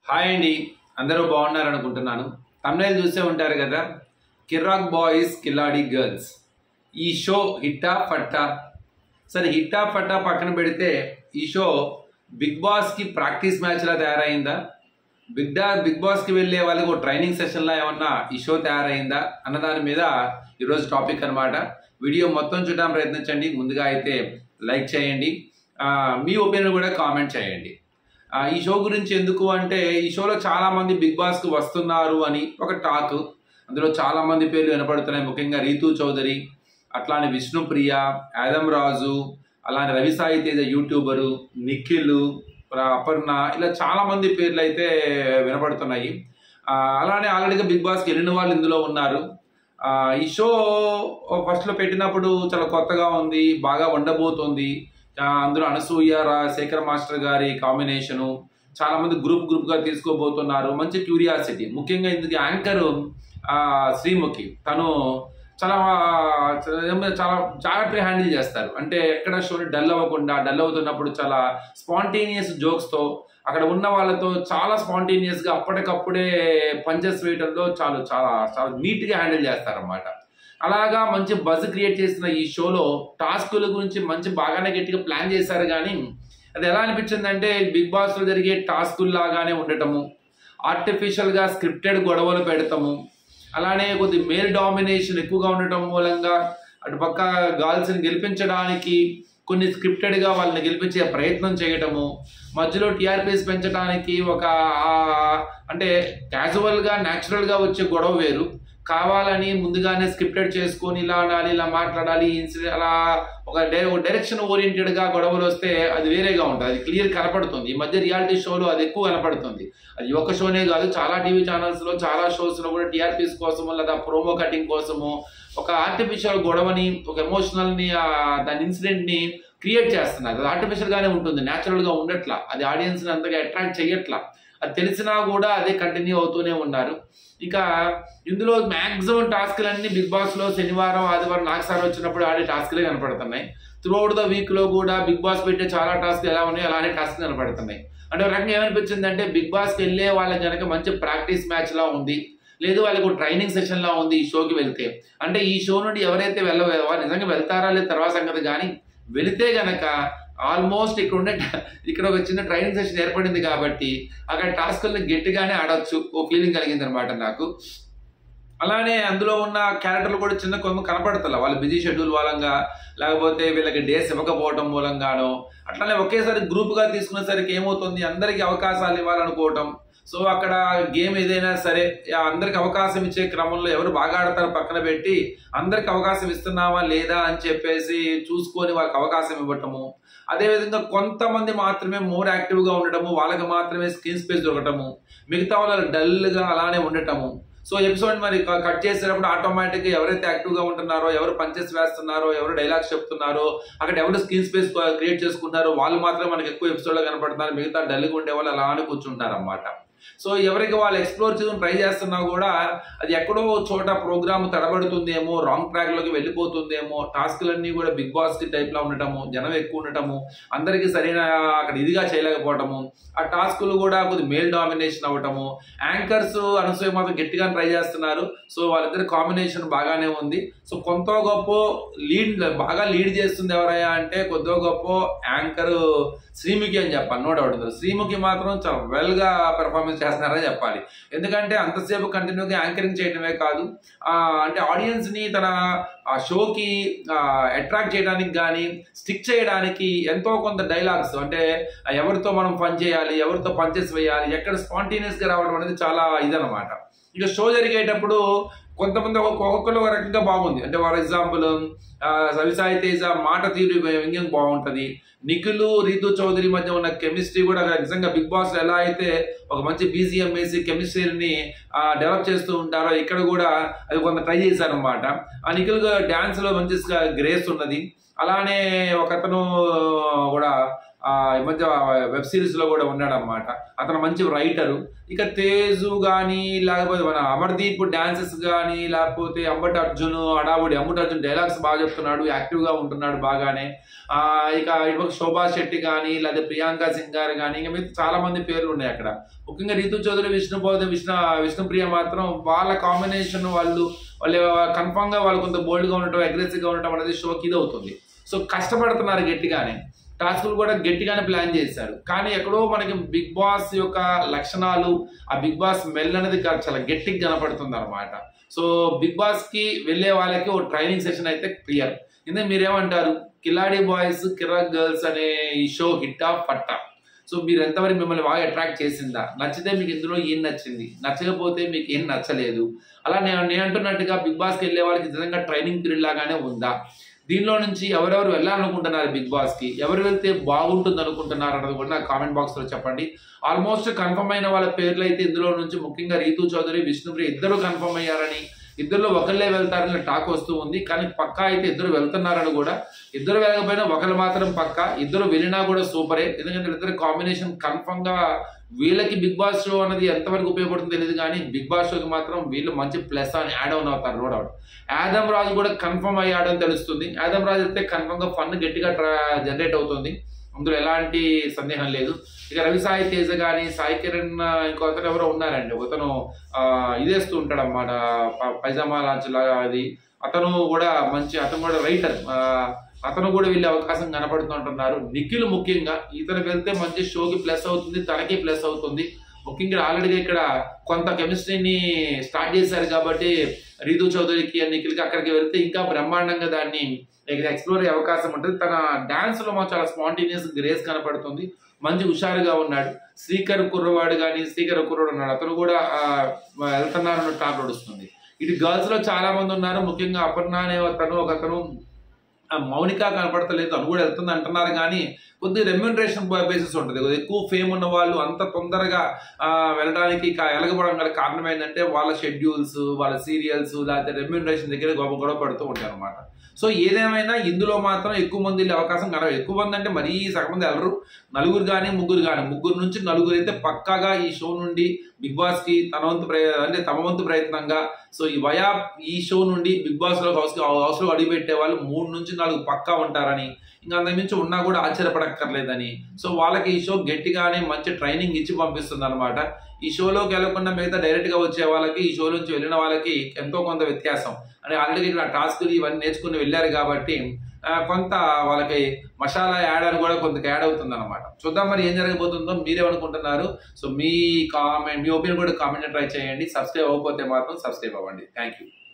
hi అండి అందరూ బాగున్నారు అనుకుంటున్నాను తమిళ చూసే ఉంటారు కదా కిర్రాక్ బాయ్స్ కిల్లాడి గర్ల్స్ ఈ షో హిట్టా ఫట్టా సరే హిట్టా ఫట్టా పక్కన పెడితే ఈ షో బిగ్ బాస్కి ప్రాక్టీస్ మ్యాచ్లా తయారైందా బిగ్ డా బిగ్ బాస్కి వెళ్ళే వాళ్ళకి ఒక ట్రైనింగ్ సెషన్లా ఏమన్నా ఈ షో తయారైందా అన్న దాని మీద ఈరోజు టాపిక్ అన్నమాట వీడియో మొత్తం చూడడానికి ప్రయత్నించండి ముందుగా అయితే లైక్ చేయండి ఆ, మీ ఒపీనియన్ కూడా కామెంట్ చేయండి ఆ, ఈ షో గురించి ఎందుకు అంటే ఈ షోలో చాలా మంది బిగ్ బాస్ కు వస్తున్నారు అని ఒక టాక్ అందులో చాలా మంది పేర్లు వినపడుతున్నాయి ముఖ్యంగా రీతూ చౌదరి అట్లానే విష్ణుప్రియ యాదం రాజు అలానే రవి సాయి తేజ యూట్యూబరు నిఖిల్ ప్ర- అపర్ణ ఇలా చాలా మంది పేర్లు అయితే వినపడుతున్నాయి ఆ, అలానే ఆల్రెడీగా బిగ్ బాస్కి వెళ్ళిన వాళ్ళు ఇందులో ఉన్నారు ఆ, ఈ షో ఫస్ట్లో పెట్టినప్పుడు చాలా కొత్తగా ఉంది బాగా ఉండబోతోంది ఆ, అందులో అనసూయ రా- శేఖర్ మాస్టర్ గారి కాంబినేషను చాలా మంది గ్రూప్ గ్రూప్ గా తీసుకోబోతున్నారు మంచి క్యూరియాసిటీ ముఖ్యంగా ఇందుకు యాంకర్ శ్రీముఖి తను చాలా చాలా చాలా జాగ్రత్తగా హ్యాండిల్ చేస్తారు అంటే ఎక్కడ షోని డల్ అవ్వకుండా డల్ అవుతున్నప్పుడు చాలా స్పాంటేనియస్ జోక్స్తో అక్కడ ఉన్న వాళ్ళతో చాలా స్పాంటేనియస్ గా అప్పటికప్పుడే పంచెస్ వేయడంలో చాలా చాలా చాలా నీట్ గా హ్యాండిల్ చేస్తారన్నమాట అలాగా మంచి బజ్ క్రియేట్ చేసిన ఈ షోలో టాస్కుల గురించి మంచి బాగానే గట్టిగా ప్లాన్ చేశారు కానీ అది ఎలా అనిపించింది అంటే బిగ్ బాస్ లో జరిగే టాస్కుల్ లాగానే ఉండటము ఆర్టిఫిషియల్ గా స్క్రిప్టెడ్ గొడవలు పెడతాము అలానే కొద్ది మేల్ డామినేషన్ ఎక్కువగా ఉండటం మూలంగా అటు పక్క గర్ల్స్ ని గెలిపించడానికి కొన్ని స్క్రిప్టెడ్ గా వాళ్ళని గెలిపించే ప్రయత్నం చేయటము మధ్యలో టీఆర్పీస్ పెంచడానికి ఒక ఆ, అంటే క్యాజువల్ గా న్యాచురల్ గా వచ్చే గొడవ వేరు కావాలని ముందుగానే స్క్రిప్టెడ్ చేసుకొని ఇలా ఆడాలి ఇలా మాట్లాడాలి ఇన్సిడెంట్ అలా ఒక డైరెక్షన్ ఓరియంటెడ్ గా గొడవలు వస్తే అది వేరేగా ఉంటుంది అది క్లియర్ కనపడుతుంది ఈ మధ్య రియాలిటీ షోలో అది ఎక్కువ కనపడుతుంది అది ఒక షోనే కాదు చాలా టీవీ ఛానల్స్ లో చాలా షోస్ లో కూడా టీఆర్పీస్ కోసము లేదా ప్రోమో కటింగ్ కోసము ఒక ఆర్టిఫిషియల్ గొడవని ఒక ఎమోషనల్ ని ఆ, దాని ఇన్సిడెంట్ ని క్రియేట్ చేస్తున్నారు అది ఆర్టిఫిషియల్ గానే ఉంటుంది న్యాచురల్ గా ఉండట్లా అది ఆడియన్స్ ని అంతగా అట్రాక్ట్ చెయ్యట్లా అది తెలిసినా కూడా అదే కంటిన్యూ అవుతూనే ఉన్నారు ఇక ఇందులో మాక్సిమం టాస్క్లన్నీ బిగ్ బాస్ లో శనివారం ఆదివారం నాకు సార్ వచ్చినప్పుడు ఆడే టాస్క్లే కనపడుతున్నాయి త్రూఅవుట్ ద వీక్ లో కూడా బిగ్ బాస్ పెట్టే చాలా టాస్క్ ఎలా ఉన్నాయి అలానే టాస్క్ కనపడుతున్నాయి అంటే ఒక రకంగా ఏమనిపించింది అంటే బిగ్ బాస్ కి వెళ్ళే వాళ్ళకి కనుక మంచి ప్రాక్టీస్ మ్యాచ్ లా ఉంది లేదు వాళ్ళకి ట్రైనింగ్ సెషన్ లా ఉంది ఈ షోకి వెళ్తే అంటే ఈ షో నుండి ఎవరైతే వెళ్ళ వారు నిజంగా వెళ్తారా లేదు తర్వాత సంగతి కానీ వెళితే గనక ఆల్మోస్ట్ ఇక్కడ ఉండే ఇక్కడ ఒక చిన్న ట్రైనింగ్ సెషన్ ఏర్పడింది కాబట్టి అక్కడ టాస్కుల్ని గట్టిగానే ఆడొచ్చు ఓ ఫీలింగ్ కలిగింది అనమాట నాకు అలానే అందులో ఉన్న క్యారెక్టర్లు కూడా చిన్న కొంత కనపడతలే వాళ్ళ బిజీ షెడ్యూల్ మూలంగా లేకపోతే వీళ్ళకి డేస్ ఇవ్వకపోవటం మూలంగానో అట్లానే ఒకేసారి గ్రూప్ గా తీసుకునేసరికి ఏమవుతుంది అందరికి అవకాశాలు ఇవ్వాలనుకోవటం సో అక్కడ గేమ్ ఏదైనా సరే ఆ అందరికి అవకాశం ఇచ్చే క్రమంలో ఎవరు బాగా ఆడతారో పక్కన పెట్టి అందరికి అవకాశం ఇస్తున్నావా లేదా అని చెప్పేసి చూసుకొని వాళ్ళకి అవకాశం ఇవ్వటము అదేవిధంగా కొంతమంది మాత్రమే మోర్ యాక్టివ్ గా ఉండటము వాళ్ళకి మాత్రమే స్క్రీన్ స్పేస్ దొరకటము మిగతా వాళ్ళు డల్ గా అలానే ఉండటము సో ఎపిసోడ్ మరి క- కట్ చేసేటప్పుడు ఆటోమేటిక్ గా ఎవరైతే యాక్టివ్ గా ఉంటున్నారో ఎవరు పంచెస్ వేస్తున్నారో ఎవరు డైలాగ్స్ చెప్తున్నారో అక్కడ ఎవరు స్క్రీన్ స్పేస్ క్రియేట్ చేసుకున్నారో వాళ్ళు మాత్రం మనకి ఎక్కువ ఎపిసోడ్ లో కనపడుతున్నారు మిగతా డల్ గా ఉండే వాళ్ళు అలానే కూర్చుంటారు అన్నమాట సో ఎవరికి వాళ్ళు ఎక్స్ప్లోర్ చేయడం ట్రై చేస్తున్నా కూడా అది ఎక్కడో చోట ప్రోగ్రామ్ తడబడుతుందేమో రాంగ్ ట్రాక్ లోకి వెళ్ళిపోతుందేమో టాస్క్లన్నీ కూడా బిగ్ బాస్ కి టైప్ లో ఉండటము జనం ఎక్కువ ఉండటము అందరికీ సరైన అక్కడ ఇదిగా చేయలేకపోవటము ఆ టాస్కులు కూడా కొద్ది మేల్ డామినేషన్ అవ్వటము యాంకర్స్ అనసూయ మాత్రం గట్టిగా ట్రై చేస్తున్నారు సో వాళ్ళిద్దరి కాంబినేషన్ బాగానే ఉంది సో కొంత గొప్ప లీడ్ బాగా లీడ్ చేస్తుంది ఎవరయ్యా అంటే కొద్దిగా గొప్ప యాంకర్ శ్రీముఖి అని చెప్పాలి నో డౌట్ శ్రీముఖి మాత్రం చాలా వెల్ గా పెర్ఫార్మెన్స్ చేస్తున్నారని చెప్పాలి ఎందుకంటే అంతసేపు కంటిన్యూగా యాంకరింగ్ చేయడమే కాదు ఆ, అంటే ఆడియన్స్ ని తన ఆ షోకి అట్రాక్ట్ చేయడానికి కానీ స్టిక్ చేయడానికి ఎంతో కొంత డైలాగ్స్ అంటే ఆ ఎవరితో మనం పని చేయాలి ఎవరితో పంచెస్ వేయాలి ఎక్కడ స్పాంటేనియస్ గా రావడం అనేది చాలా ఇదనమాట ఇక షో జరిగేటప్పుడు కొంతమంది ఒక్కొక్క- ఒక్కొక్కరు ఒక రకంగా బాగుంది అంటే ఫర్ ఎగ్జాంపుల్ రవిసాయి తేజ మాట తీరు వ్యంగ్యం బాగుంటది నిఖిల్ రీతు చౌదరి మధ్య ఉన్న కెమిస్ట్రీ కూడా నిజంగా బిగ్ బాస్ ఎలా అయితే ఒక మంచి బీజిఎం వేసి కెమిస్ట్రీని డెవలప్ చేస్తూ ఉంటారో ఇక్కడ కూడా అది కొంత ట్రై చేశారనమాట ఆ నిఖిల్ డాన్స్ లో మంచి గ్రేస్ ఉన్నది అలానే ఒకతను కూడా ఆ, ఈ మధ్య వెబ్ సిరీస్ లో కూడా ఉన్నాడు అనమాట అతను మంచి రైటరు ఇక తేజు కానీ లేకపోతే మన అమర్దీప్ డాన్సెస్ కానీ లేకపోతే అంబటి అర్జున్ అడావుడి అంబటి అర్జున్ డైలాగ్స్ బాగా చెప్తున్నాడు యాక్టివ్ గా ఉంటున్నాడు బాగానే ఆ ఇక ఇవ్వక శోభా శెట్టి కానీ లేదా ప్రియాంక సింగ్ గారు కానీ ఇంకా మిగతా చాలా మంది పేర్లు ఉన్నాయి అక్కడ ముఖ్యంగా రీతు చౌదరి విష్ణుబోధ విష్ణు విష్ణుప్రియ మాత్రం వాళ్ళ కాంబినేషన్ వాళ్ళు వాళ్ళు కన్ఫామ్ గా వాళ్ళు కొంత బోల్డ్ గా ఉండటం అగ్రెసివ్ గా ఉండటం అనేది షోకి ఇది అవుతుంది సో కష్టపడుతున్నారు గట్టిగానే టాస్కులు కూడా గట్టిగానే ప్లాన్ చేశారు కానీ ఎక్కడో మనకి బిగ్ బాస్ యొక్క లక్షణాలు ఆ బిగ్ బాస్ మెల్ అనేది కా- చాలా గట్టిగా కనపడుతుంది అనమాట సో బిగ్ బాస్ కి వెళ్ళే వాళ్ళకి ఒక ట్రైనింగ్ సెషన్ అయితే క్లియర్ ఇందులో మీరేమంటారు కిలాడి బాయ్స్ కిరాక్ గర్ల్స్ అనే ఈ షో హిట్టా పట్టా సో మీరు ఎంతవరకు మిమ్మల్ని బాగా అట్రాక్ట్ చేసిందా నచ్చితే మీకు ఇందులో ఏం నచ్చింది నచ్చకపోతే మీకు ఏం నచ్చలేదు అలా నేను నేను అంటున్నట్టుగా బిగ్ బాస్కి వెళ్ళే వాళ్ళకి నిజంగా ట్రైనింగ్ పీరియడ్ లాగానే ఉందా దీనిలో నుంచి ఎవరెవరు వెళ్ళాలనుకుంటున్నారు బిగ్ బాస్ కి ఎవరు వెళ్తే బాగుంటుంది అనుకుంటున్నారు అన్నది కూడా నాకు కామెంట్ బాక్స్ లో చెప్పండి ఆల్మోస్ట్ కన్ఫర్మ్ అయిన వాళ్ళ పేర్లు అయితే ఇందులో నుంచి ముఖ్యంగా రీతు చౌదరి విష్ణుప్రియ ఇద్దరు కన్ఫర్మ్ అయ్యారని ఇద్దరులో ఒకళ్ళే వెళ్తారని టాక్ వస్తూ ఉంది కానీ పక్కా అయితే ఇద్దరు వెళ్తున్నారని కూడా ఇద్దరు వెళ్ళకపోయినా ఒకరు మాత్రం పక్కా ఇద్దరు వెళ్ళినా కూడా సూపరే ఎందుకంటే ఇద్దరు కాంబినేషన్ కన్ఫర్మ్ గా వీళ్ళకి బిగ్ బాస్ షో అనేది ఎంతవరకు ఉపయోగపడుతుందో తెలియదు కానీ బిగ్ బాస్ షోకి మాత్రం వీళ్ళు మంచి ప్లస్ అని యాడ్ ఆన్ అవుతారు నో డౌట్ యాదమ్ రాజు కూడా కన్ఫర్మ్ అయ్యాడని తెలుస్తుంది యాదమ్ రాజు అయితే కన్ఫర్మ్ గా ఫన్ గట్టిగా జనరేట్ అవుతుంది అందులో ఎలాంటి సందేహం లేదు ఇక రవి సాయి తేజ కానీ సాయి కిరణ్ ఆ, ఇంకో అతను ఎవరో ఉన్నారండి ఒకతను ఆ, ఇదేస్తూ ఉంటాడు అన్నమాట ప- పైజామా లాంచ్ లాగా అది అతను కూడా మంచి అతను కూడా రైటర్ అతను కూడా వెళ్ళే అవకాశం కనపడుతుంటున్నారు నిఖిల్ ముఖ్యంగా ఇతను వెళ్తే మంచి షోకి ప్లస్ అవుతుంది తనకి ప్లస్ అవుతుంది ముఖ్యంగా ఆల్రెడీగా ఇక్కడ కొంత కెమిస్ట్రీని స్టార్ట్ చేశారు కాబట్టి రీతు చౌదరికి నిఖిల్కి అక్కడికి వెళ్తే ఇంకా బ్రహ్మాండంగా దాన్ని ఎక్స్ప్లోర్ అయ్యే అవకాశం ఉంటుంది తన డాన్స్ లో మాకు చాలా స్పాంటేనియస్ గ్రేస్ కనపడుతుంది మంచి హుషారుగా ఉన్నాడు శ్రీకర్ కుర్రవాడు కానీ శ్రీకర్ కుర్రవాడు ఉన్నాడు అతను కూడా ఆ, వెళ్తున్నారన్న టాక్ నడుస్తుంది ఇటు గర్ల్స్ లో చాలా మంది ఉన్నారు ముఖ్యంగా అపర్ణ అనే అతను ఒక అతను ఆ మౌనిక కనపడతలేదు తను కూడా వెళ్తుంది అంటున్నారు కానీ కొద్ది రెమ్యూనరేషన్ బేసిస్ ఉంటుంది కొద్దిగా ఎక్కువ ఫేమ్ ఉన్న వాళ్ళు అంత తొందరగా ఆ, వెళ్ళడానికి కా- వెలగబడడం గల కారణం ఏంటంటే వాళ్ళ షెడ్యూల్స్ వాళ్ళ సీరియల్స్ లేకపోతే రెమ్యూనరేషన్ దగ్గర గొప్ప గొడవ పడుతూ ఉంటారు అనమాట సో ఏదేమైనా ఇందులో మాత్రం ఎక్కువ మంది వెళ్ళే అవకాశం కనబడదు ఎక్కువ మంది అంటే మరీ సగం మంది వెళ్ళరు నలుగురు కానీ ముగ్గురు కానీ ముగ్గురు నుంచి నలుగురు అయితే పక్కాగా ఈ షో నుండి బిగ్ బాస్ కి తన వంతు ప్రయ అంటే తమ వంతు ప్రయత్నంగా సో ఈ వయా ఈ షో నుండి బిగ్ బాస్ లో హౌస్ హౌస్ లో అడిగిపెట్టే వాళ్ళు మూడు నుంచి నాలుగు పక్కా ఉంటారని ఇంకా అంతకుమించి ఉన్నా కూడా ఆశ్చర్యపడక్కర్లేదని సో వాళ్ళకి ఈ షో గట్టిగానే మంచి ట్రైనింగ్ ఇచ్చి పంపిస్తుంది అనమాట ఈ షోలోకి వెళ్ళకుండా మిగతా డైరెక్ట్ గా వచ్చే వాళ్ళకి ఈ షో నుంచి వెళ్ళిన వాళ్ళకి ఎంతో కొంత వ్యత్యాసం అంటే ఆల్రెడీ ఇక్కడ టాస్క్లు ఇవన్నీ నేర్చుకుని వెళ్ళారు కాబట్టి ఆ, కొంత వాళ్ళకి మసాలా యాడ్ అని కూడా కొంత యాడ్ అవుతుంది అనమాట చూద్దాం మరి ఏం జరగబోతుందో మీరేమనుకుంటున్నారు సో మీ కామెంట్ మీ ఒపీనియన్ కూడా కామెంట్ ట్రై చేయండి సబ్స్క్రైబ్ అవ్వకపోతే మాత్రం సబ్స్క్రైబ్ అవ్వండి థ్యాంక్ యూ